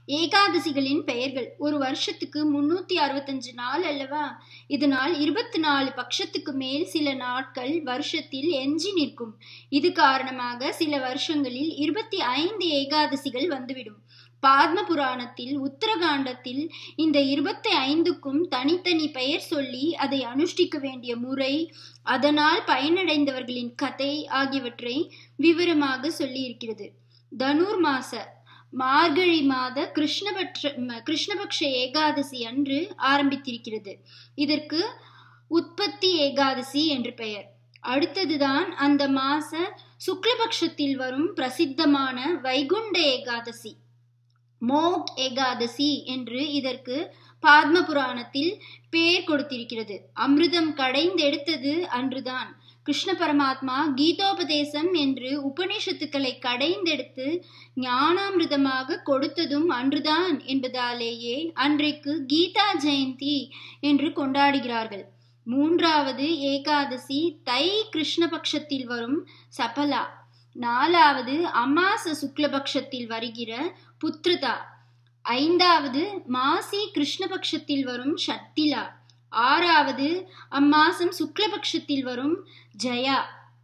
ஏகாதசிகளின் பெயர்கள் ஒரு வருஷத்துக்கு முன்னூத்தி அறுபத்தஞ்சு நாள் அல்லவா இதனால் இருபத்தி நாலு பட்சத்துக்கு மேல் சில நாட்கள் வருஷத்தில் எஞ்சி நிற்கும் இது காரணமாக சில வருஷங்களில் இருபத்தி ஐந்து ஏகாதசிகள் வந்துவிடும் பாத்ம புராணத்தில் உத்தரகாண்டத்தில் இந்த இருபத்தி ஐந்துக்கும் தனித்தனி பெயர் சொல்லி அதை அனுஷ்டிக்க வேண்டிய முறை அதனால் பயனடைந்தவர்களின் கதை ஆகியவற்றை விவரமாக சொல்லி இருக்கிறது தனுர் மாச மார்கழி மாத கிருஷ்ணபட்ச கிருஷ்ணபக்ஷ ஏகாதசி அன்று ஆரம்பித்திருக்கிறது இதற்கு உற்பத்தி ஏகாதசி என்று பெயர் அடுத்ததுதான் அந்த மாச சுக்லபக்ஷத்தில் வரும் பிரசித்தமான வைகுண்ட ஏகாதசி மோக் ஏகாதசி என்று இதற்கு பாத்ம புராணத்தில் பேர் கொடுத்திருக்கிறது அமிர்தம் கடைந்தெடுத்தது அன்றுதான் கிருஷ்ண பரமாத்மா கீதோபதேசம் என்று உபநிஷத்துக்களை கடைந்தெடுத்து ஞானாமிர்தமாக கொடுத்ததும் அன்றுதான் என்பதாலேயே அன்றைக்கு கீதா ஜெயந்தி என்று கொண்டாடுகிறார்கள் மூன்றாவது ஏகாதசி தை கிருஷ்ணபக்ஷத்தில் வரும் சபலா நாலாவது அமாச சுக்லபக்ஷத்தில் வருகிற புத்ருதா ஐந்தாவது மாசி கிருஷ்ணபக்ஷத்தில் வரும் ஷத்திலா ஆறாவது அம்மாசம் சுக்லபக்ஷத்தில் வரும் ஜயா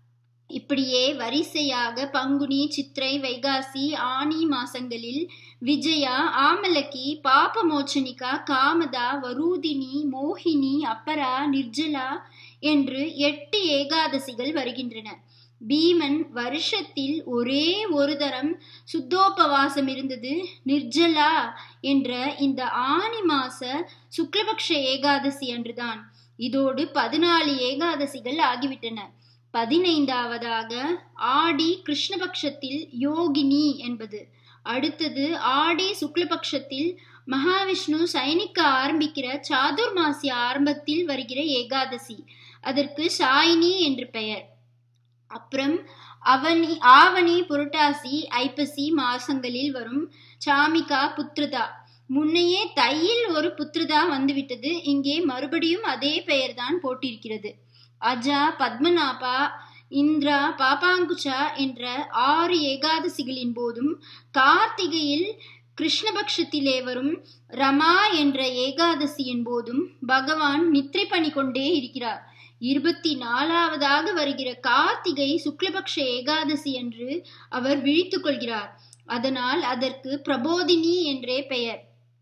இப்படியே வரிசையாக பங்குனி சித்திரை வைகாசி ஆனி மாசங்களில் விஜயா ஆமலக்கி பாபமோச்சனிகா காமதா வரூதினி மோகினி அப்பரா நிர்ஜலா என்று எட்டு ஏகாதசிகள் வருகின்றன பீமன் வருஷத்தில் ஒரே ஒரு தரம் சுத்தோபவாசம் இருந்தது நிர்ஜலா என்ற இந்த ஆனி மாச சுக்லபக்ஷ ஏகாதசி அன்றுதான் இதோடு பதினாலு ஏகாதசிகள் ஆகிவிட்டன பதினைந்தாவதாக ஆடி கிருஷ்ணபக்ஷத்தில் யோகினி என்பது அடுத்தது ஆடி சுக்லபக்ஷத்தில் மகாவிஷ்ணு சைனிக்க ஆரம்பிக்கிற சாதுர்மாசிய ஆரம்பத்தில் வருகிற ஏகாதசி அதற்கு சாயினி என்று பெயர் அப்புறம் அவனி ஆவணி புரட்டாசி ஐப்பசி மாசங்களில் வரும் சாமிகா புத்ருதா முன்னையே தையில் ஒரு புத்ருதா வந்துவிட்டது இங்கே மறுபடியும் அதே பெயர்தான் போட்டிருக்கிறது அஜா பத்மநாபா இந்திரா பாபாங்குச்சா என்ற ஆறு ஏகாதசிகளின் போதும் கார்த்திகையில் கிருஷ்ணபக்ஷத்திலே வரும் ரமா என்ற ஏகாதசியின் போதும் பகவான் நித்திரை பண்ணி கொண்டே இருக்கிறார் இருபத்தி நாலாவதாக வருகிற கார்த்திகை சுக்லபக்ஷ ஏகாதசி என்று அவர் விழித்துக் கொள்கிறார் அதனால் அதற்கு பிரபோதினி என்றே பெயர்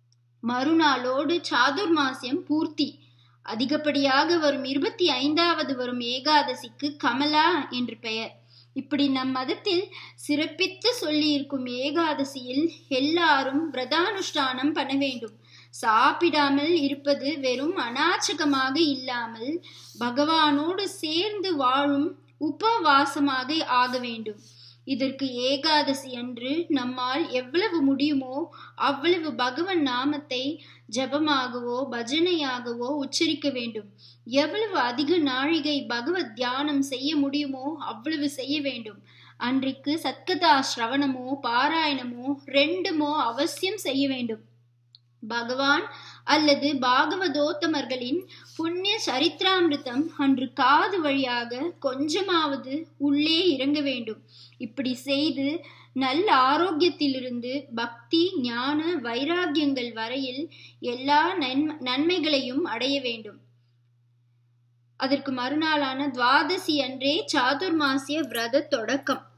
மறுநாளோடு சாதுர்மாசியம் பூர்த்தி அதிகப்படியாக வரும் இருபத்தி ஐந்தாவது வரும் ஏகாதசிக்கு கமலா என்று பெயர் இப்படி நம் மதத்தில் சிறப்பித்து சொல்லியிருக்கும் ஏகாதசியில் எல்லாரும் விரதானுஷ்டானம் பண்ண வேண்டும் சாப்பிடாமல் இருப்பது வெறும் அநாச்சகமாக இல்லாமல் பகவானோடு சேர்ந்து வாழும் உபவாசமாக ஆக வேண்டும் இதற்கு ஏகாதசி அன்று நம்மால் எவ்வளவு முடியுமோ அவ்வளவு பகவன் நாமத்தை ஜபமாகவோ பஜனையாகவோ உச்சரிக்க வேண்டும் எவ்வளவு அதிக நாழிகை பகவத் தியானம் செய்ய முடியுமோ அவ்வளவு செய்ய வேண்டும் அன்றைக்கு சத்கதா ஸ்ரவணமோ பாராயணமோ ரெண்டுமோ அவசியம் செய்ய வேண்டும் பகவான் அல்லது பாகவதோத்தமர்களின் புண்ணிய சரித்திராமிருத்தம் அன்று காது வழியாக கொஞ்சமாவது உள்ளே இறங்க வேண்டும் இப்படி செய்து நல்ல ஆரோக்கியத்திலிருந்து பக்தி ஞான வைராகியங்கள் வரையில் எல்லா நன்மைகளையும் அடைய வேண்டும் அதற்கு மறுநாளான துவாதசி அன்றே சாதுர்மாசிய விரத தொடக்கம்